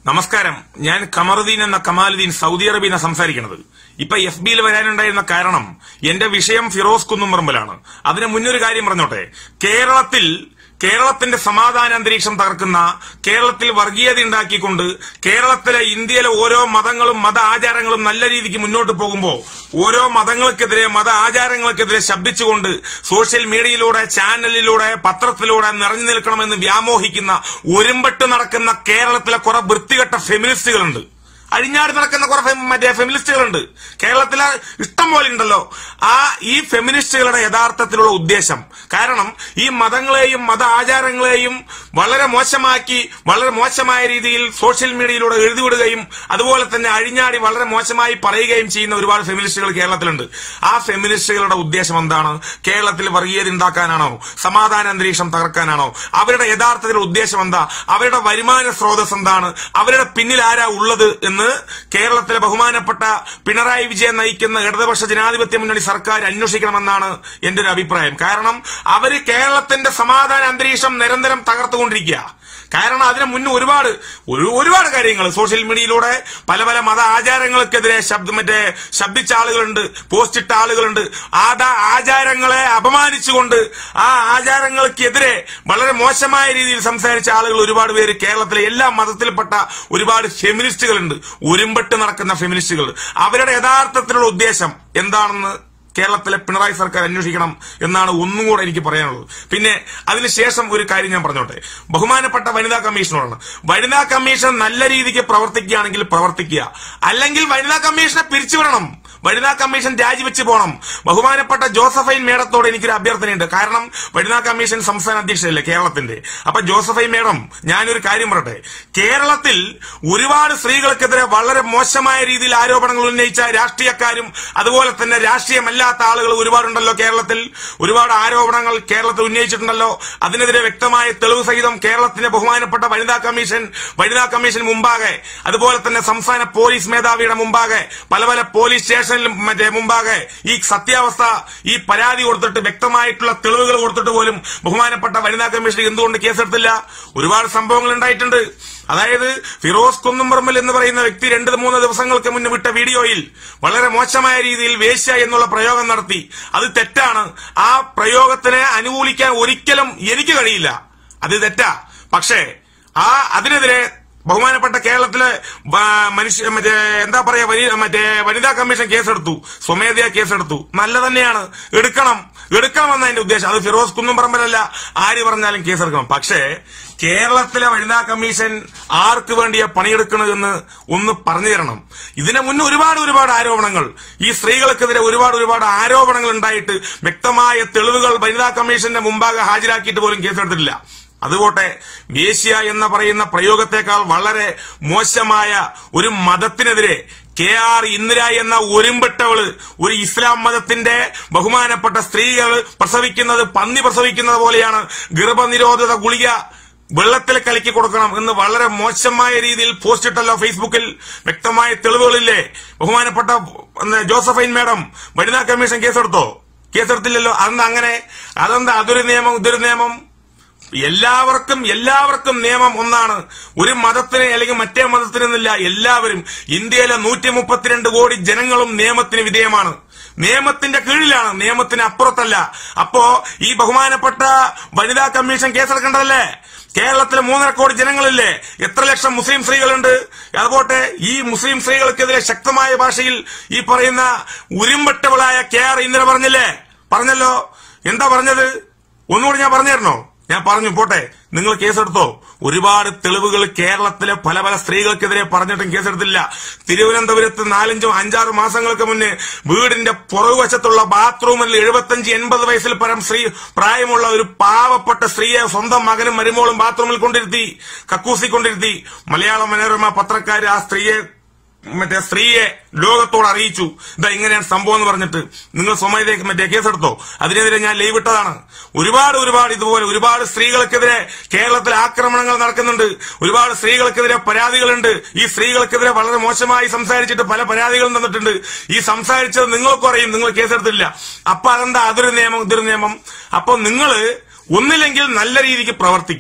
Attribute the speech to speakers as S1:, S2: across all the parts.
S1: നമസ്കാരം ഞാൻ കമറുദ്ദീൻ എന്ന കമാലുദ്ദീൻ സൗദി അറേബ്യയിൽ സംസാരിക്കുന്നത് ഇപ്പൊ എഫ് ബിയിൽ വരാനുണ്ടായിരുന്ന കാരണം എന്റെ വിഷയം ഫിറോസ് കുന്നുംപറമ്പലാണ് അതിന് മുന്നൊരു കാര്യം പറഞ്ഞോട്ടെ കേരളത്തിൽ കേരളത്തിന്റെ സമാധാന അന്തരീക്ഷം തകർക്കുന്ന കേരളത്തിൽ വർഗീയത ഉണ്ടാക്കിക്കൊണ്ട് കേരളത്തിലെ ഇന്ത്യയിലെ ഓരോ മതങ്ങളും മത ആചാരങ്ങളും നല്ല രീതിക്ക് മുന്നോട്ട് പോകുമ്പോൾ ഓരോ മതങ്ങൾക്കെതിരെ മത ആചാരങ്ങൾക്കെതിരെ ശബ്ദിച്ചുകൊണ്ട് സോഷ്യൽ മീഡിയയിലൂടെ ചാനലിലൂടെ പത്രത്തിലൂടെ നിറഞ്ഞു നിൽക്കണമെന്ന് വ്യാമോഹിക്കുന്ന ഒരുമ്പെട്ട് നടക്കുന്ന കേരളത്തിലെ കുറെ വൃത്തികെട്ട ഫെമിനിസ്റ്റുകളുണ്ട് അഴിഞ്ഞാടി നടക്കുന്ന കുറെ ഫെം- മറ്റേ ഫെമിനിസ്റ്റുകളുണ്ട് കേരളത്തിലെ ഇഷ്ടം പോലെ ഉണ്ടല്ലോ ആ ഈ ഫെമിനിസ്റ്റുകളുടെ യഥാർത്ഥത്തിലുള്ള ഉദ്ദേശം കാരണം ഈ മതങ്ങളെയും മത ആചാരങ്ങളെയും വളരെ മോശമാക്കി വളരെ മോശമായ രീതിയിൽ സോഷ്യൽ മീഡിയയിലൂടെ എഴുതിവിടുകയും അതുപോലെ തന്നെ അഴിഞ്ഞാടി വളരെ മോശമായി പറയുകയും ചെയ്യുന്ന ഒരുപാട് ഫെമിനിസ്റ്റുകൾ കേരളത്തിലുണ്ട് ആ ഫെമിനിസ്റ്റുകളുടെ ഉദ്ദേശം എന്താണ് കേരളത്തിൽ വർഗീയത ഉണ്ടാക്കാനാണോ സമാധാന അന്തരീക്ഷം തകർക്കാനാണോ അവരുടെ യഥാർത്ഥത്തിലുള്ള ഉദ്ദേശം എന്താ അവരുടെ വരുമാന സ്രോതസ് എന്താണ് അവരുടെ പിന്നിൽ ആരാ ഉള്ളത് എന്ന് കേരളത്തിലെ ബഹുമാനപ്പെട്ട പിണറായി വിജയൻ നയിക്കുന്ന ഇടതുപക്ഷ ജനാധിപത്യ മുന്നണി സർക്കാർ അന്വേഷിക്കണമെന്നാണ് എന്റെ ഒരു അഭിപ്രായം കാരണം അവര് കേരളത്തിന്റെ സമാധാന അന്തരീക്ഷം നിരന്തരം തകർത്തുകൊണ്ടിരിക്കുക കാരണം അതിന് മുന്നേ ഒരുപാട് ഒരു ഒരുപാട് കാര്യങ്ങൾ സോഷ്യൽ മീഡിയയിലൂടെ പല പല മത ആചാരങ്ങൾക്കെതിരെ ശബ്ദ മറ്റേ ശബ്ദിച്ച ആളുകളുണ്ട് പോസ്റ്റ് ഇട്ട ആളുകളുണ്ട് ആദാ ആചാരങ്ങളെ അപമാനിച്ചുകൊണ്ട് ആ ആചാരങ്ങൾക്കെതിരെ വളരെ മോശമായ രീതിയിൽ സംസാരിച്ച ആളുകൾ ഒരുപാട് പേര് കേരളത്തിലെ എല്ലാ മതത്തിൽപ്പെട്ട ഒരുപാട് ഫെമിനിസ്റ്റുകളുണ്ട് ഒരുമ്പെട്ട് നടക്കുന്ന ഫെമിനിസ്റ്റുകൾ അവരുടെ യഥാർത്ഥത്തിലുള്ള ഉദ്ദേശം എന്താണെന്ന് കേരളത്തിലെ പിണറായി സർക്കാർ അന്വേഷിക്കണം എന്നാണ് ഒന്നും കൂടെ എനിക്ക് പറയാനുള്ളത് പിന്നെ അതിനുശേഷം ഒരു കാര്യം ഞാൻ പറഞ്ഞോട്ടെ ബഹുമാനപ്പെട്ട വനിതാ കമ്മീഷനോടാണ് വനിതാ കമ്മീഷൻ നല്ല രീതിക്ക് പ്രവർത്തിക്കുകയാണെങ്കിൽ പ്രവർത്തിക്കുക അല്ലെങ്കിൽ വനിതാ കമ്മീഷനെ പിരിച്ചുവിടണം വനിതാ കമ്മീഷൻ രാജിവെച്ച് പോകണം ബഹുമാനപ്പെട്ട ജോസഫൈൻ മേഡത്തോട് എനിക്കൊരു അഭ്യർത്ഥനയുണ്ട് കാരണം വനിതാ കമ്മീഷൻ സംസ്ഥാന അധ്യക്ഷയല്ലേ കേരളത്തിന്റെ അപ്പൊ ജോസഫൈൻ മേഡം ഞാനൊരു കാര്യം പറയട്ടെ കേരളത്തിൽ ഒരുപാട് സ്ത്രീകൾക്കെതിരെ വളരെ മോശമായ രീതിയിൽ ആരോപണങ്ങൾ ഉന്നയിച്ച രാഷ്ട്രീയക്കാരും അതുപോലെ തന്നെ രാഷ്ട്രീയമല്ലാത്ത ആളുകൾ ഒരുപാടുണ്ടല്ലോ കേരളത്തിൽ ഒരുപാട് ആരോപണങ്ങൾ കേരളത്തിൽ ഉന്നയിച്ചിട്ടുണ്ടല്ലോ അതിനെതിരെ വ്യക്തമായ തെളിവ് സഹിതം കേരളത്തിന്റെ ബഹുമാനപ്പെട്ട വനിതാ കമ്മീഷൻ വനിതാ കമ്മീഷൻ മുമ്പാകെ അതുപോലെ തന്നെ സംസ്ഥാന പോലീസ് മേധാവിയുടെ മുമ്പാകെ പല പല പോലീസ് സ്റ്റേഷനിലും മറ്റേ മുമ്പാകെ ഈ സത്യാവസ്ഥ ഈ പരാതി കൊടുത്തിട്ട് വ്യക്തമായിട്ടുള്ള തെളിവുകൾ കൊടുത്തിട്ട് പോലും ബഹുമാനപ്പെട്ട വനിതാ കമ്മീഷൻ എന്തുകൊണ്ട് കേസെടുത്തില്ല ഒരുപാട് സംഭവങ്ങൾ ഉണ്ടായിട്ടുണ്ട് അതായത് ഫിറോസ് കുന്നുംപറമ്പൽ എന്ന് പറയുന്ന വ്യക്തി രണ്ട് മൂന്ന് ദിവസങ്ങൾക്ക് മുന്നേ വിട്ട വീഡിയോയിൽ വളരെ മോശമായ രീതിയിൽ വേശ്യ എന്നുള്ള പ്രയോഗം നടത്തി അത് തെറ്റാണ് ആ പ്രയോഗത്തിനെ അനുകൂലിക്കാൻ ഒരിക്കലും എനിക്ക് കഴിയില്ല അത് തെറ്റാ പക്ഷേ ആ അതിനെതിരെ ബഹുമാനപ്പെട്ട കേരളത്തിലെ വ- മനുഷ്യ മറ്റേ എന്താ പറയാ വനി- മറ്റേ വനിതാ കമ്മീഷൻ കേസെടുത്തു സ്വമേധയാ കേസെടുത്തു നല്ല തന്നെയാണ് എടുക്കണം എടുക്കണമെന്ന അതിന്റെ ഉദ്ദേശം അത് ഫിറോസ് കുന്നുംപറമ്പലല്ല ആര് പറഞ്ഞാലും കേസെടുക്കണം പക്ഷേ കേരളത്തിലെ വനിതാ കമ്മീഷൻ ആർക്ക് വേണ്ടിയാ പണിയെടുക്കണമെന്ന് ഒന്ന് പറഞ്ഞു തരണം ഇതിന് മുന്നേ ഒരുപാട് ഒരുപാട് ആരോപണങ്ങൾ ഈ സ്ത്രീകൾക്കെതിരെ ഒരുപാട് ഒരുപാട് ആരോപണങ്ങൾ ഉണ്ടായിട്ട് വ്യക്തമായ തെളിവുകൾ വനിതാ കമ്മീഷന്റെ മുമ്പാകെ ഹാജരാക്കിയിട്ട് പോലും കേസെടുത്തിട്ടില്ല അതുപോട്ടെ വേശ്യ എന്ന് പറയുന്ന പ്രയോഗത്തെക്കാൾ വളരെ മോശമായ ഒരു മതത്തിനെതിരെ കെ ആർ ഇന്ദിര എന്ന ഒരുമ്പെട്ടവള് ഒരു ഇസ്ലാം മതത്തിന്റെ ബഹുമാനപ്പെട്ട സ്ത്രീകൾ പ്രസവിക്കുന്നത് പന്നി പ്രസവിക്കുന്നത് പോലെയാണ് ഗർഭനിരോധക ഗുളിക വെള്ളത്തിൽ കലക്കി കൊടുക്കണം എന്ന് വളരെ മോശമായ രീതിയിൽ പോസ്റ്റ് ഇട്ടല്ലോ ഫേസ്ബുക്കിൽ വ്യക്തമായ തെളിവുകളില്ലേ ബഹുമാനപ്പെട്ട എന്താ, ജോസഫൈൻ മാഡം വനിതാ കമ്മീഷൻ കേസെടുത്തോ കേസെടുത്തില്ലല്ലോ അതെന്താ അങ്ങനെ അതെന്താ അതൊരു നിയമം ഇതൊരു നിയമം എല്ലാവർക്കും എല്ലാവർക്കും നിയമം ഒന്നാണ് ഒരു മതത്തിന് അല്ലെങ്കിൽ മറ്റേ മതത്തിനെന്നില്ല എല്ലാവരും ഇന്ത്യയിലെ നൂറ്റി മുപ്പത്തിരണ്ട് കോടി ജനങ്ങളും നിയമത്തിന് വിധേയമാണ് നിയമത്തിന്റെ കീഴിലാണ് നിയമത്തിന് അപ്പുറത്തല്ല അപ്പോ ഈ ബഹുമാനപ്പെട്ട വനിതാ കമ്മീഷൻ കേസെടുക്കേണ്ടതല്ലേ കേരളത്തിലെ മൂന്നര കോടി ജനങ്ങളില്ലേ എത്ര ലക്ഷം മുസ്ലിം സ്ത്രീകളുണ്ട് അതുപോട്ടെ ഈ മുസ്ലിം സ്ത്രീകൾക്കെതിരെ ശക്തമായ ഭാഷയിൽ ഈ പറയുന്ന ഉരുമ്പെട്ടവളായ കെ ആർ ഇന്ദിര പറഞ്ഞില്ലേ പറഞ്ഞല്ലോ എന്താ പറഞ്ഞത് ഒന്നുകൂടി ഞാൻ പറഞ്ഞുതരണോ ഞാൻ പറഞ്ഞു പോട്ടെ നിങ്ങൾ കേസെടുത്തോ ഒരുപാട് തെളിവുകൾ കേരളത്തിലെ പല പല സ്ത്രീകൾക്കെതിരെ പറഞ്ഞിട്ടും കേസെടുത്തില്ല തിരുവനന്തപുരത്ത് നാലഞ്ചും അഞ്ചാറ് മാസങ്ങൾക്ക് മുന്നേ വീടിന്റെ പുറകുവശത്തുള്ള ബാത്റൂമിൽ എഴുപത്തഞ്ച് എൺപത് വയസ്സിൽ പരം സ്ത്രീ പ്രായമുള്ള ഒരു പാവപ്പെട്ട സ്ത്രീയെ സ്വന്തം മകനും മരുമോളും ബാത്റൂമിൽ കൊണ്ടിരുത്തി കക്കൂസി കൊണ്ടിരുത്തി മലയാള മനോരമ പത്രക്കാർ ആ സ്ത്രീയെ മറ്റേ സ്ത്രീയെ ലോകത്തോട് അറിയിച്ചു ഇതാ ഇങ്ങനെയാണ് സംഭവം എന്ന് പറഞ്ഞിട്ട് നിങ്ങൾ സ്വമേധ മറ്റേ കേസെടുത്തോ അതിനെതിരെ ഞാൻ ലൈവ് ഇട്ടതാണ് ഒരുപാട് ഒരുപാട് ഇതുപോലെ ഒരുപാട് സ്ത്രീകൾക്കെതിരെ കേരളത്തിൽ ആക്രമണങ്ങൾ നടക്കുന്നുണ്ട് ഒരുപാട് സ്ത്രീകൾക്കെതിരെ പരാതികളുണ്ട് ഈ സ്ത്രീകൾക്കെതിരെ വളരെ മോശമായി സംസാരിച്ചിട്ട് പല പരാതികളും തന്നിട്ടുണ്ട് ഈ സംസാരിച്ചത് നിങ്ങൾക്കും അറിയും നിങ്ങൾ കേസെടുത്തില്ല അപ്പൊ അതെന്താ അതൊരു നിയമം ഇതൊരു നിയമം അപ്പൊ നിങ്ങള് ഒന്നില്ലെങ്കിൽ നല്ല രീതിക്ക് പ്രവർത്തിക്കുക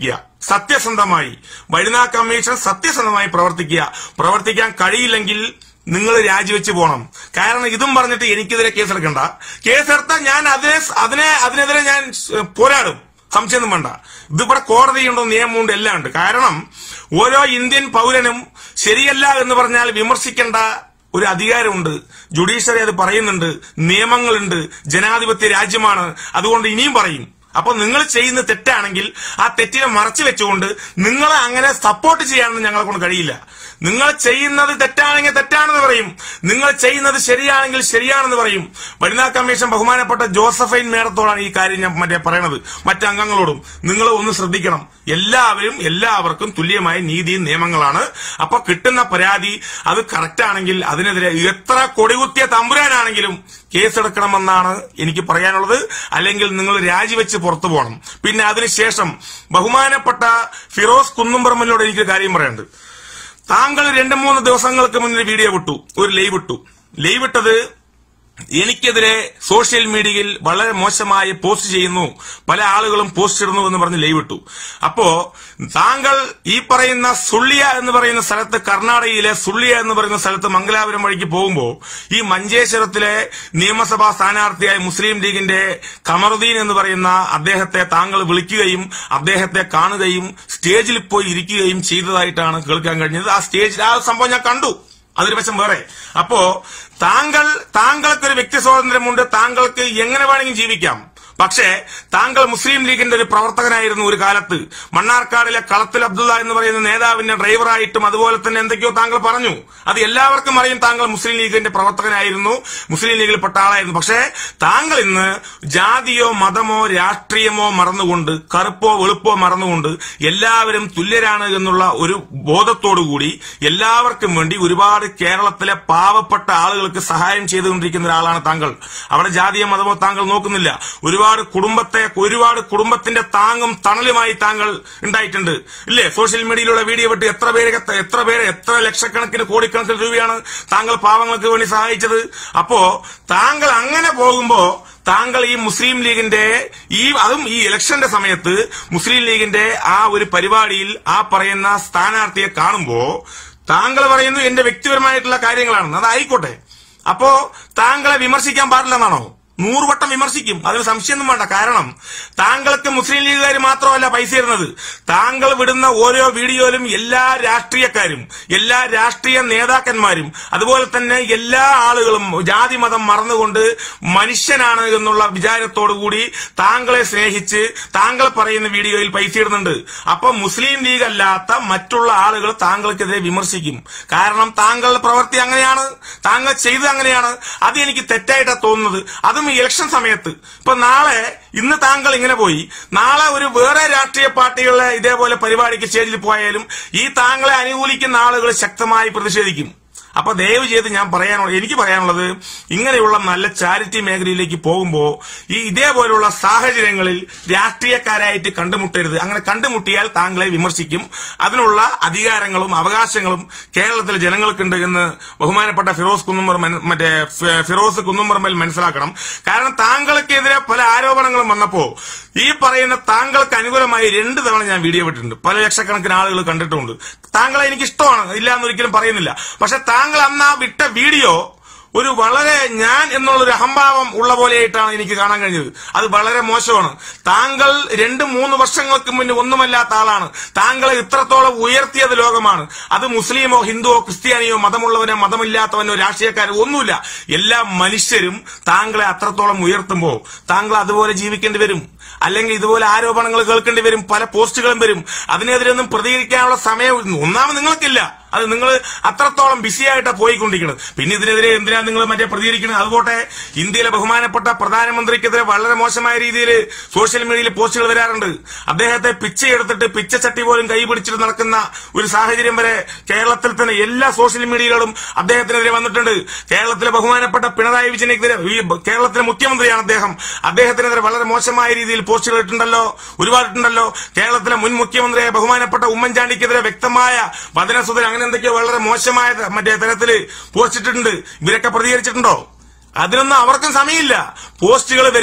S1: സത്യസന്ധമായി വനിതാ കമ്മീഷൻ സത്യസന്ധമായി പ്രവർത്തിക്കുക പ്രവർത്തിക്കാൻ കഴിയില്ലെങ്കിൽ നിങ്ങൾ രാജിവെച്ച് പോകണം കാരണം ഇതും പറഞ്ഞിട്ട് എനിക്കെതിരെ കേസെടുക്കണ്ട കേസെടുത്താൽ ഞാൻ അതിനെ അതിനെ അതിനെതിരെ ഞാൻ സ് പോരാടും സംശയമൊന്നും വേണ്ട ഇതിവിടെ കോടതിയുണ്ടോ നിയമമുണ്ട് എല്ലാം ഉണ്ട് കാരണം ഓരോ ഇന്ത്യൻ പൗരനും ശരിയല്ല എന്ന് പറഞ്ഞാൽ വിമർശിക്കേണ്ട ഒരു അധികാരമുണ്ട് ജുഡീഷ്യറി അത് പറയുന്നുണ്ട് നിയമങ്ങളുണ്ട് ജനാധിപത്യ രാജ്യമാണ് അതുകൊണ്ട് ഇനിയും പറയും അപ്പൊ നിങ്ങൾ ചെയ്യുന്ന തെറ്റാണെങ്കിൽ ആ തെറ്റിനെ മറച്ചു വെച്ചുകൊണ്ട് നിങ്ങളെ അങ്ങനെ സപ്പോർട്ട് ചെയ്യാനൊന്നും ഞങ്ങളെ കൊണ്ട് കഴിയില്ല നിങ്ങൾ ചെയ്യുന്നത് തെറ്റാണെങ്കിൽ തെറ്റാണെന്ന് പറയും നിങ്ങൾ ചെയ്യുന്നത് ശരിയാണെങ്കിൽ ശരിയാണെന്ന് പറയും വനിതാ കമ്മീഷൻ ബഹുമാനപ്പെട്ട ജോസഫൈൻ മേഡത്തോടാണ് ഈ കാര്യം ഞാൻ മറ്റേ പറയണത് മറ്റ് അംഗങ്ങളോടും നിങ്ങൾ ഒന്ന് ശ്രദ്ധിക്കണം എല്ലാവരും എല്ലാവർക്കും തുല്യമായ നീതിയും നിയമങ്ങളാണ് അപ്പൊ കിട്ടുന്ന പരാതി അത് കറക്റ്റ് ആണെങ്കിൽ അതിനെതിരെ എത്ര കൊടികുത്തിയ തമ്പുരാനാണെങ്കിലും കേസെടുക്കണമെന്നാണ് എനിക്ക് പറയാനുള്ളത് അല്ലെങ്കിൽ നിങ്ങൾ രാജിവെച്ച് പുറത്തു പോകണം പിന്നെ അതിനുശേഷം ബഹുമാനപ്പെട്ട ഫിറോസ് കുന്നുംപറമ്പലിനോട് എനിക്ക് കാര്യം പറയാനുണ്ട് താങ്കൾ രണ്ട് മൂന്ന് ദിവസങ്ങൾക്ക് മുന്നിൽ വീഡിയോ വിട്ടു ഒരു ലൈവ് ഇട്ടു ലൈവ് ഇട്ടത് എനിക്കെതിരെ സോഷ്യൽ മീഡിയയിൽ വളരെ മോശമായി പോസ്റ്റ് ചെയ്യുന്നു പല ആളുകളും പോസ്റ്റ് ഇടുന്നു എന്ന് പറഞ്ഞ് ലൈവ് ഇട്ടു അപ്പോ താങ്കൾ ഈ പറയുന്ന സുള്ളിയ എന്ന് പറയുന്ന സ്ഥലത്ത് കർണാടകയിലെ സുള്ളിയ എന്ന് പറയുന്ന സ്ഥലത്ത് മംഗലാപുരം വഴിക്ക് പോകുമ്പോൾ ഈ മഞ്ചേശ്വരത്തിലെ നിയമസഭാ സ്ഥാനാർത്ഥിയായ മുസ്ലിം ലീഗിന്റെ കമറുദ്ദീൻ എന്ന് പറയുന്ന അദ്ദേഹത്തെ താങ്കൾ വിളിക്കുകയും അദ്ദേഹത്തെ കാണുകയും സ്റ്റേജിൽ പോയി ഇരിക്കുകയും ചെയ്തതായിട്ടാണ് കേൾക്കാൻ കഴിഞ്ഞത് ആ സ്റ്റേജിൽ ആ സംഭവം ഞാൻ കണ്ടു അതൊരു വശം വേറെ അപ്പോ താങ്കൾ താങ്കൾക്ക് ഒരു വ്യക്തി സ്വാതന്ത്ര്യമുണ്ട് താങ്കൾക്ക് എങ്ങനെ വേണമെങ്കിലും ജീവിക്കാം പക്ഷേ താങ്കൾ മുസ്ലിം ലീഗിന്റെ ഒരു പ്രവർത്തകനായിരുന്നു ഒരു കാലത്ത് മണ്ണാർക്കാടിലെ കളത്തിൽ അബ്ദുള്ള എന്ന് പറയുന്ന നേതാവിന്റെ ഡ്രൈവറായിട്ടും അതുപോലെ തന്നെ എന്തൊക്കെയോ താങ്കൾ പറഞ്ഞു അത് എല്ലാവർക്കും അറിയും താങ്കൾ മുസ്ലിം ലീഗിന്റെ പ്രവർത്തകനായിരുന്നു മുസ്ലിം ലീഗിൽപ്പെട്ട ആളായിരുന്നു പക്ഷേ താങ്കൾ ഇന്ന് ജാതിയോ മതമോ രാഷ്ട്രീയമോ മറന്നുകൊണ്ട് കറുപ്പോ വെളുപ്പോ മറന്നുകൊണ്ട് എല്ലാവരും തുല്യരാണ് എന്നുള്ള ഒരു ബോധത്തോടുകൂടി എല്ലാവർക്കും വേണ്ടി ഒരുപാട് കേരളത്തിലെ പാവപ്പെട്ട ആളുകൾക്ക് സഹായം ചെയ്തുകൊണ്ടിരിക്കുന്ന ഒരാളാണ് താങ്കൾ അവിടെ ജാതിയോ മതമോ താങ്കൾ നോക്കുന്നില്ല ഒരുപാട് കുടുംബത്തെ ഒരുപാട് കുടുംബത്തിന്റെ താങ്ങും തണലുമായി താങ്കൾ ഉണ്ടായിട്ടുണ്ട് ഇല്ലേ സോഷ്യൽ മീഡിയയിലൂടെ വീഡിയോ വിട്ട് എത്ര പേര് എത്ര പേര് എത്ര ലക്ഷക്കണക്കിന് കോടിക്കണക്കിന് രൂപയാണ് താങ്കൾ പാവങ്ങൾക്ക് വേണ്ടി സഹായിച്ചത് അപ്പോ താങ്കൾ അങ്ങനെ പോകുമ്പോ താങ്കൾ ഈ മുസ്ലിം ലീഗിന്റെ ഈ അതും ഈ ഇലക്ഷന്റെ സമയത്ത് മുസ്ലിം ലീഗിന്റെ ആ ഒരു പരിപാടിയിൽ ആ പറയുന്ന സ്ഥാനാർത്ഥിയെ കാണുമ്പോ താങ്കൾ പറയുന്നു എന്റെ വ്യക്തിപരമായിട്ടുള്ള കാര്യങ്ങളാണ് അതായിക്കോട്ടെ അപ്പോ താങ്കളെ വിമർശിക്കാൻ പാടില്ലെന്നാണോ നൂറ് വട്ടം വിമർശിക്കും അതിന് സംശയമൊന്നും വേണ്ട കാരണം താങ്കൾക്ക് മുസ്ലിം ലീഗുകാർ മാത്രമല്ല പൈസ തരുന്നത് താങ്കൾ വിടുന്ന ഓരോ വീഡിയോയിലും എല്ലാ രാഷ്ട്രീയക്കാരും എല്ലാ രാഷ്ട്രീയ നേതാക്കന്മാരും അതുപോലെ തന്നെ എല്ലാ ആളുകളും ജാതി മതം മറന്നുകൊണ്ട് മനുഷ്യനാണ് എന്നുള്ള വിചാരത്തോടു കൂടി താങ്കളെ സ്നേഹിച്ച് താങ്കൾ പറയുന്ന വീഡിയോയിൽ പൈസ ഇടുന്നുണ്ട് അപ്പൊ മുസ്ലിം ലീഗ് അല്ലാത്ത മറ്റുള്ള ആളുകൾ താങ്കൾക്കെതിരെ വിമർശിക്കും കാരണം താങ്കളുടെ പ്രവൃത്തി അങ്ങനെയാണ് താങ്കൾ ചെയ്തത് അങ്ങനെയാണ് അത് എനിക്ക് തെറ്റായിട്ടാണ് തോന്നുന്നത് അതും ഈ ഇലക്ഷൻ സമയത്ത് ഇപ്പൊ നാളെ ഇന്ന് താങ്കൾ ഇങ്ങനെ പോയി നാളെ ഒരു വേറെ രാഷ്ട്രീയ പാർട്ടികളുടെ ഇതേപോലെ പരിപാടിക്ക് സ്റ്റേജിൽ പോയാലും ഈ താങ്കളെ അനുകൂലിക്കുന്ന ആളുകൾ ശക്തമായി പ്രതിഷേധിക്കും അപ്പൊ ദയവ് ചെയ്ത് ഞാൻ പറയാനുള്ളത് എനിക്ക് പറയാനുള്ളത് ഇങ്ങനെയുള്ള നല്ല ചാരിറ്റി മേഖലയിലേക്ക് പോകുമ്പോൾ ഈ ഇതേപോലുള്ള സാഹചര്യങ്ങളിൽ രാഷ്ട്രീയക്കാരായിട്ട് കണ്ടുമുട്ടരുത് അങ്ങനെ കണ്ടുമുട്ടിയാൽ താങ്കളെ വിമർശിക്കും അതിനുള്ള അധികാരങ്ങളും അവകാശങ്ങളും കേരളത്തിലെ ജനങ്ങൾക്കുണ്ട് എന്ന് ബഹുമാനപ്പെട്ട ഫിറോസ് കുന്നുംപറ മറ്റേ ഫി- ഫിറോസ് കുന്നുംപറമ്പൽ മനസ്സിലാക്കണം കാരണം താങ്കൾക്കെതിരെ പല ആരോപണങ്ങളും വന്നപ്പോ ഈ പറയുന്ന താങ്കൾക്ക് അനുകൂലമായി രണ്ട് തവണ ഞാൻ വീഡിയോ വിട്ടിട്ടുണ്ട് പല ലക്ഷക്കണക്കിന് ആളുകൾ കണ്ടിട്ടുമുണ്ട് താങ്കളെ എനിക്ക് ഇഷ്ടമാണ് ഇല്ല എന്നൊരിക്കലും പറയുന്നില്ല പക്ഷെ താങ്കൾ അന്ന് ആ വിട്ട വീഡിയോ ഒരു വളരെ ഞാൻ എന്നുള്ളൊരു അഹംഭാവം ഉള്ള പോലെയായിട്ടാണ് എനിക്ക് കാണാൻ കഴിഞ്ഞത് അത് വളരെ മോശമാണ് താങ്കൾ രണ്ട് മൂന്ന് വർഷങ്ങൾക്ക് മുന്നേ ഒന്നുമല്ലാത്ത ആളാണ് താങ്കളെ ഇത്രത്തോളം ഉയർത്തിയത് ലോകമാണ് അത് മുസ്ലിമോ ഹിന്ദുവോ ക്രിസ്ത്യാനിയോ മതമുള്ളവനോ മതമില്ലാത്തവനോ രാഷ്ട്രീയക്കാരോ ഒന്നുമില്ല എല്ലാ മനുഷ്യരും താങ്കളെ അത്രത്തോളം ഉയർത്തുമ്പോൾ താങ്കൾ അതുപോലെ ജീവിക്കേണ്ടി വരും അല്ലെങ്കിൽ ഇതുപോലെ ആരോപണങ്ങൾ കേൾക്കേണ്ടി വരും പല പോസ്റ്റുകളും വരും അതിനെതിരെ ഒന്നും പ്രതികരിക്കാനുള്ള സമയം ഒന്നാമത് നിങ്ങൾക്കില്ല അത് നിങ്ങൾ അത്രത്തോളം ബിസിയായിട്ടാണ് പോയിക്കൊണ്ടിരിക്കുന്നത് പിന്നെ ഇതിനെതിരെ എന്തിനാ നിങ്ങൾ മറ്റേ പ്രതികരിക്കുന്നത് അതുപോട്ടെ ഇന്ത്യയിലെ ബഹുമാനപ്പെട്ട പ്രധാനമന്ത്രിക്കെതിരെ വളരെ മോശമായ രീതിയിൽ സോഷ്യൽ മീഡിയയിൽ പോസ്റ്റുകൾ വരാറുണ്ട് അദ്ദേഹത്തെ പിച്ചയെടുത്തിട്ട് പിച്ചച്ചട്ടി പോലും കൈ പിടിച്ചിട്ട് നടക്കുന്ന ഒരു സാഹചര്യം വരെ കേരളത്തിൽ തന്നെ എല്ലാ സോഷ്യൽ മീഡിയകളും അദ്ദേഹത്തിനെതിരെ വന്നിട്ടുണ്ട് കേരളത്തിലെ ബഹുമാനപ്പെട്ട പിണറായി വിജയനെതിരെ ഈ കേരളത്തിലെ മുഖ്യമന്ത്രിയാണ് അദ്ദേഹം അദ്ദേഹത്തിനെതിരെ വളരെ മോശമായ രീതിയിൽ പോസ്റ്റുകൾ ഇട്ടുണ്ടല്ലോ ഒരുപാട് ഇട്ടുണ്ടല്ലോ കേരളത്തിലെ മുൻ മുഖ്യമന്ത്രിയായ ബഹുമാനപ്പെട്ട ഉമ്മൻചാണ്ടിക്കെതിരെ വ്യക്തമായ വചനസുതൻ അങ്ങനെ എന്തൊക്കെയോ വളരെ മോശമായ ത- മറ്റേ തരത്തില് പോസ്റ്റ് ഇട്ടിട്ടുണ്ട് ഇവരൊക്കെ പ്രതികരിച്ചിട്ടുണ്ടോ അതിനൊന്നും അവർക്കും സമയമില്ല പോസ്റ്റുകൾ വരും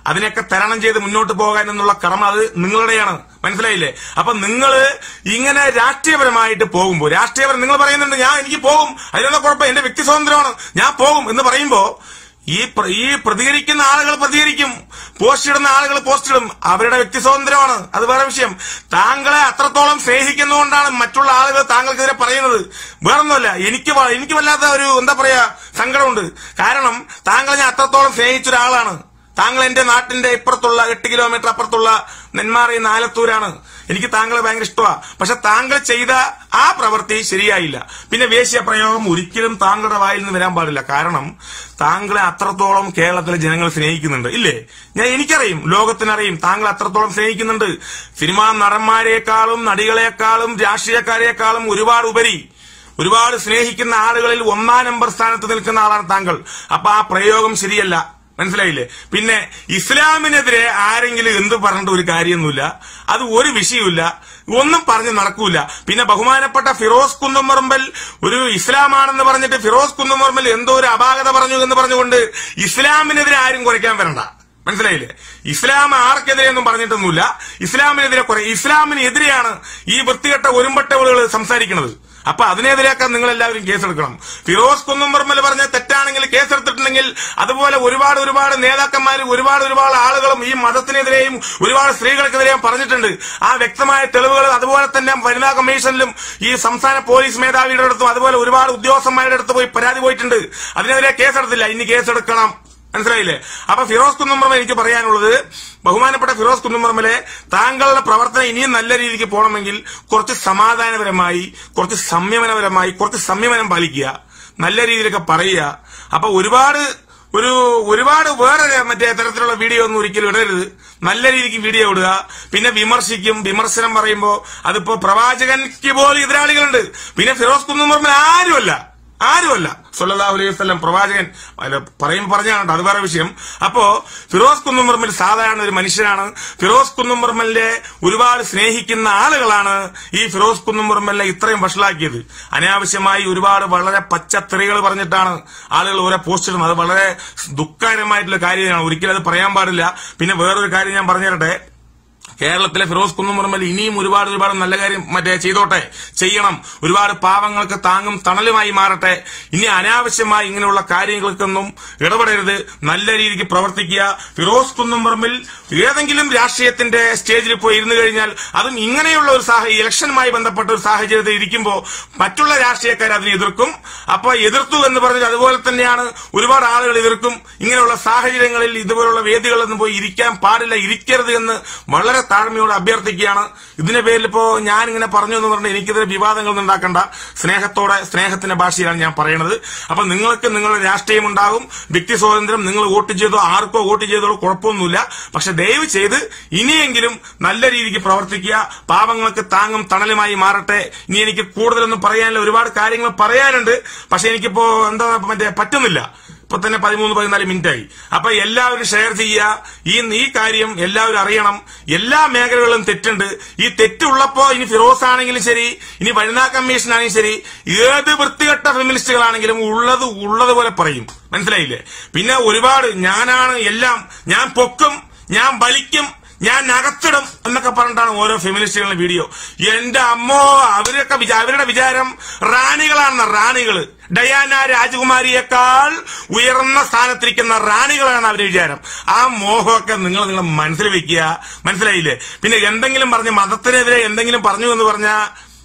S1: അതിനെയൊക്കെ തരണം ചെയ്ത് മുന്നോട്ട് പോകാൻ എന്നുള്ള കടമ അത് നിങ്ങളുടെയാണ് മനസ്സിലായില്ലേ അപ്പൊ നിങ്ങൾ ഇങ്ങനെ രാഷ്ട്രീയപരമായിട്ട് പോകുമ്പോൾ രാഷ്ട്രീയപരം നിങ്ങൾ പറയുന്നുണ്ട് ഞാൻ എനിക്ക് പോകും അതിനൊന്നും കുഴപ്പം എന്റെ വ്യക്തി സ്വാതന്ത്ര്യമാണ് ഞാൻ പോകും എന്ന് പറയുമ്പോ ഈ പ്ര- ഈ പ്രതികരിക്കുന്ന ആളുകൾ പ്രതികരിക്കും പോസ്റ്റ് ഇടുന്ന ആളുകൾ പോസ്റ്റ് ഇടും അവരുടെ വ്യക്തി സ്വാതന്ത്ര്യമാണ് അത് വേറെ വിഷയം താങ്കളെ അത്രത്തോളം സ്നേഹിക്കുന്നതുകൊണ്ടാണ് മറ്റുള്ള ആളുകൾ താങ്കൾക്കെതിരെ പറയുന്നത് വേറൊന്നുമല്ല എനിക്ക് വ- എനിക്ക് വല്ലാത്ത ഒരു എന്താ പറയാ സങ്കടമുണ്ട് കാരണം താങ്കളെ ഞാൻ അത്രത്തോളം സ്നേഹിച്ച ഒരാളാണ് താങ്കൾ എന്റെ നാട്ടിന്റെ ഇപ്പുറത്തുള്ള എട്ട് കിലോമീറ്റർ അപ്പുറത്തുള്ള നെന്മാറി നാലത്തൂരാണ് എനിക്ക് താങ്കളെ ഭയങ്കര ഇഷ്ടമാണ് പക്ഷെ താങ്കൾ ചെയ്ത ആ പ്രവൃത്തി ശരിയായില്ല പിന്നെ വേശ്യ പ്രയോഗം ഒരിക്കലും താങ്കളുടെ വായിൽ നിന്ന് വരാൻ പാടില്ല കാരണം താങ്കളെ അത്രത്തോളം കേരളത്തിലെ ജനങ്ങൾ സ്നേഹിക്കുന്നുണ്ട് ഇല്ലേ ഞാൻ എനിക്കറിയും ലോകത്തിനറിയും താങ്കൾ അത്രത്തോളം സ്നേഹിക്കുന്നുണ്ട് സിനിമാ നടന്മാരെക്കാളും നടികളെക്കാളും രാഷ്ട്രീയക്കാരെക്കാളും ഒരുപാട് ഉപരി ഒരുപാട് സ്നേഹിക്കുന്ന ആളുകളിൽ ഒന്നാം നമ്പർ സ്ഥാനത്ത് നിൽക്കുന്ന ആളാണ് താങ്കൾ അപ്പൊ ആ പ്രയോഗം ശരിയല്ല മനസ്സിലായില്ലേ പിന്നെ ഇസ്ലാമിനെതിരെ ആരെങ്കിലും എന്ത് പറഞ്ഞിട്ട് ഒരു കാര്യമൊന്നുമില്ല അത് ഒരു വിഷയമില്ല ഒന്നും പറഞ്ഞ് നടക്കൂല പിന്നെ ബഹുമാനപ്പെട്ട ഫിറോസ് കുന്നമ്പറമ്പൽ ഒരു ഇസ്ലാമാണെന്ന് പറഞ്ഞിട്ട് ഫിറോസ് കുന്നമ്പറമ്പൽ എന്തോ ഒരു അപാകത പറഞ്ഞു എന്ന് പറഞ്ഞുകൊണ്ട് ഇസ്ലാമിനെതിരെ ആരും കുറയ്ക്കാൻ വരണ്ട മനസ്സിലായില്ലേ ഇസ്ലാം ആർക്കെതിരെയൊന്നും പറഞ്ഞിട്ടൊന്നുമില്ല ഇസ്ലാമിനെതിരെ കുറെ ഇസ്ലാമിനെതിരെയാണ് ഈ വൃത്തികെട്ട ഒരുമ്പട്ടവളുകൾ സംസാരിക്കുന്നത് അപ്പൊ അതിനെതിരെയൊക്കെ നിങ്ങൾ എല്ലാവരും കേസെടുക്കണം ഫിറോസ് കുന്നുംപറമ്പൽ പറഞ്ഞ തെറ്റാണെങ്കിൽ കേസെടുത്തിട്ടുണ്ടെങ്കിൽ അതുപോലെ ഒരുപാട് ഒരുപാട് നേതാക്കന്മാരും ഒരുപാട് ഒരുപാട് ആളുകളും ഈ മതത്തിനെതിരെയും ഒരുപാട് സ്ത്രീകൾക്കെതിരെയും പറഞ്ഞിട്ടുണ്ട് ആ വ്യക്തമായ തെളിവുകൾ അതുപോലെ തന്നെ വനിതാ കമ്മീഷനിലും ഈ സംസ്ഥാന പോലീസ് മേധാവിയുടെ അടുത്തും അതുപോലെ ഒരുപാട് ഉദ്യോഗസ്ഥന്മാരുടെ അടുത്ത് പോയി പരാതി പോയിട്ടുണ്ട് അതിനെതിരെ കേസെടുത്തില്ല ഇനി കേസെടുക്കണം മനസ്സിലായില്ലേ അപ്പൊ ഫിറോസ് കുന്നുംപറമ്പ് എനിക്ക് പറയാനുള്ളത് ബഹുമാനപ്പെട്ട ഫിറോസ് കുന്നുംപറമ്പിലെ താങ്കളുടെ പ്രവർത്തനം ഇനിയും നല്ല രീതിക്ക് പോകണമെങ്കിൽ കുറച്ച് സമാധാനപരമായി കുറച്ച് സംയമനപരമായി കുറച്ച് സംയമനം പാലിക്കുക നല്ല രീതിയിലൊക്കെ പറയുക അപ്പൊ ഒരുപാട് ഒരു ഒരുപാട് വേറെ മറ്റേ തരത്തിലുള്ള വീഡിയോ ഒന്നും ഒരിക്കലും ഇടരുത് നല്ല രീതിക്ക് വീഡിയോ ഇടുക പിന്നെ വിമർശിക്കും വിമർശനം പറയുമ്പോ അതിപ്പോ പ്രവാചകൻക്ക് പോലും എതിരാളികളുണ്ട് പിന്നെ ഫിറോസ് കുന്നുംപറമ്പിൽ ആരുമല്ല ആരുമല്ല സല്ലല്ലാഹു അലൈഹി വസല്ലം പ്രവാചകൻ അല്ല പറയും പറഞ്ഞാണ് അത് വേറെ വിഷയം അപ്പോ ഫിറോസ് കുന്നുംപറമ്പിൽ സാധാരണ ഒരു മനുഷ്യനാണ് ഫിറോസ് കുന്നുംപറമ്പലിനെ ഒരുപാട് സ്നേഹിക്കുന്ന ആളുകളാണ് ഈ ഫിറോസ് കുന്നുംപറമ്പലിനെ ഇത്രയും വഷളാക്കിയത് അനാവശ്യമായി ഒരുപാട് വളരെ പച്ചത്തെറികൾ പറഞ്ഞിട്ടാണ് ആളുകൾ ഓരോ പോസ്റ്റ് ഇടുന്നത് അത് വളരെ ദുഃഖകരമായിട്ടുള്ള കാര്യമാണ് ഒരിക്കലും അത് പറയാൻ പാടില്ല പിന്നെ വേറൊരു കാര്യം ഞാൻ പറഞ്ഞു തരട്ടെ കേരളത്തിലെ ഫിറോസ് കുന്നുമുറമ്പൽ ഇനിയും ഒരുപാട് ഒരുപാട് നല്ല കാര്യം മറ്റേ ചെയ്തോട്ടെ ചെയ്യണം ഒരുപാട് പാവങ്ങൾക്ക് താങ്ങും തണലുമായി മാറട്ടെ ഇനി അനാവശ്യമായി ഇങ്ങനെയുള്ള കാര്യങ്ങൾക്കൊന്നും ഇടപെടരുത് നല്ല രീതിക്ക് പ്രവർത്തിക്കുക ഫിറോസ് കുന്നുംപറമ്പിൽ ഏതെങ്കിലും രാഷ്ട്രീയത്തിന്റെ സ്റ്റേജിൽ പോയി ഇരുന്നു കഴിഞ്ഞാൽ അതും ഇങ്ങനെയുള്ള ഒരു സാഹചര്യം ഇലക്ഷനുമായി ബന്ധപ്പെട്ട ഒരു സാഹചര്യത്തിൽ ഇരിക്കുമ്പോൾ മറ്റുള്ള രാഷ്ട്രീയക്കാർ അതിനെ എതിർക്കും അപ്പൊ എതിർത്തു എന്ന് പറഞ്ഞാൽ അതുപോലെ തന്നെയാണ് ഒരുപാട് ആളുകൾ എതിർക്കും ഇങ്ങനെയുള്ള സാഹചര്യങ്ങളിൽ ഇതുപോലുള്ള വേദികളൊന്നും പോയി ഇരിക്കാൻ പാടില്ല ഇരിക്കരുത് എന്ന് വളരെ താഴ്മയോട് അഭ്യർത്ഥിക്കുകയാണ് ഇതിന്റെ പേരിൽ ഇപ്പോ ഞാൻ ഇങ്ങനെ പറഞ്ഞു എന്ന് പറഞ്ഞാൽ എനിക്കിതിൽ വിവാദങ്ങളൊന്നും ഉണ്ടാക്കണ്ട സ്നേഹത്തോടെ സ്നേഹത്തിന്റെ ഭാഷയിലാണ് ഞാൻ പറയുന്നത് അപ്പൊ നിങ്ങൾക്ക് നിങ്ങളുടെ രാഷ്ട്രീയം ഉണ്ടാകും വ്യക്തി സ്വാതന്ത്ര്യം നിങ്ങൾ വോട്ട് ചെയ്തോ ആർക്കോ വോട്ട് ചെയ്തോ കുഴപ്പമൊന്നുമില്ല പക്ഷെ ദയവ് ചെയ്ത് ഇനിയെങ്കിലും നല്ല രീതിക്ക് പ്രവർത്തിക്കുക പാവങ്ങൾക്ക് താങ്ങും തണലുമായി മാറട്ടെ ഇനി എനിക്ക് കൂടുതലൊന്നും പറയാനില്ല ഒരുപാട് കാര്യങ്ങൾ പറയാനുണ്ട് പക്ഷെ എനിക്കിപ്പോ എന്താ മറ്റേ പറ്റുന്നില്ല ഇപ്പൊ തന്നെ പതിമൂന്ന് പതിനാല് മിനിറ്റ് ആയി അപ്പൊ എല്ലാവരും ഷെയർ ചെയ്യുക ഈ ഈ കാര്യം എല്ലാവരും അറിയണം എല്ലാ മേഖലകളിലും തെറ്റുണ്ട് ഈ തെറ്റുള്ളപ്പോ ഇനി ഫിറോസ് ആണെങ്കിലും ശരി ഇനി വനിതാ കമ്മീഷൻ ആണെങ്കിലും ശരി ഏത് വൃത്തികെട്ട ഫെമിനിസ്റ്റുകളാണെങ്കിലും ഉള്ളത് ഉള്ളതുപോലെ പറയും മനസ്സിലായില്ലേ പിന്നെ ഒരുപാട് ഞാനാണ് എല്ലാം ഞാൻ പൊക്കും ഞാൻ വലിക്കും ഞാൻ അകത്തിടും എന്നൊക്കെ പറഞ്ഞിട്ടാണ് ഓരോ ഫെമിനിസ്റ്റുകളുടെ വീഡിയോ എന്റെ അമ്മോ അവരൊക്കെ വിചാ- അവരുടെ വിചാരം റാണികളാണെന്ന റാണികള് ഡയാന രാജകുമാരിയേക്കാൾ ഉയർന്ന സ്ഥാനത്തിരിക്കുന്ന റാണികളാണ് അവരുടെ വിചാരം ആ മോഹമൊക്കെ നിങ്ങൾ നിങ്ങൾ മനസ്സിൽ വെക്കുക മനസ്സിലായില്ലേ പിന്നെ എന്തെങ്കിലും പറഞ്ഞ് മതത്തിനെതിരെ എന്തെങ്കിലും പറഞ്ഞു എന്ന് പറഞ്ഞാൽ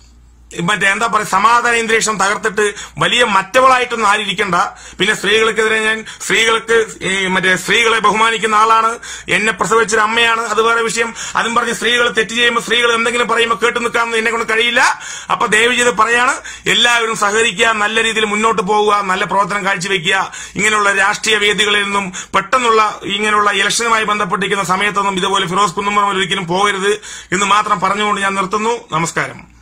S1: മറ്റേ എന്താ പറയാ സമാധാന അന്തരീക്ഷം തകർത്തിട്ട് വലിയ മറ്റവളായിട്ടൊന്നും ആരും ഇരിക്കണ്ട പിന്നെ സ്ത്രീകൾക്കെതിരെ ഞാൻ സ്ത്രീകൾക്ക് ഈ മറ്റേ സ്ത്രീകളെ ബഹുമാനിക്കുന്ന ആളാണ് എന്നെ പ്രസവിച്ചൊരു അമ്മയാണ് അത് വേറെ വിഷയം അതും പറഞ്ഞ് സ്ത്രീകൾ തെറ്റ് ചെയ്യുമ്പോൾ സ്ത്രീകൾ എന്തെങ്കിലും പറയുമ്പോൾ കേട്ടു നിൽക്കാമെന്ന് എന്നെ കൊണ്ട് കഴിയില്ല അപ്പൊ ദയവ് ചെയ്ത് പറയാണ് എല്ലാവരും സഹകരിക്കുക നല്ല രീതിയിൽ മുന്നോട്ട് പോവുക നല്ല പ്രവർത്തനം കാഴ്ചവെക്കുക ഇങ്ങനെയുള്ള രാഷ്ട്രീയ വേദികളിൽ നിന്നും പെട്ടെന്നുള്ള ഇങ്ങനെയുള്ള ഇലക്ഷനുമായി ബന്ധപ്പെട്ടിരിക്കുന്ന സമയത്തൊന്നും ഇതുപോലെ ഫിറോസ് കുന്നുമ്മ ഒരിക്കലും പോകരുത് എന്ന് മാത്രം പറഞ്ഞുകൊണ്ട് ഞാൻ നിർത്തുന്നു നമസ്കാരം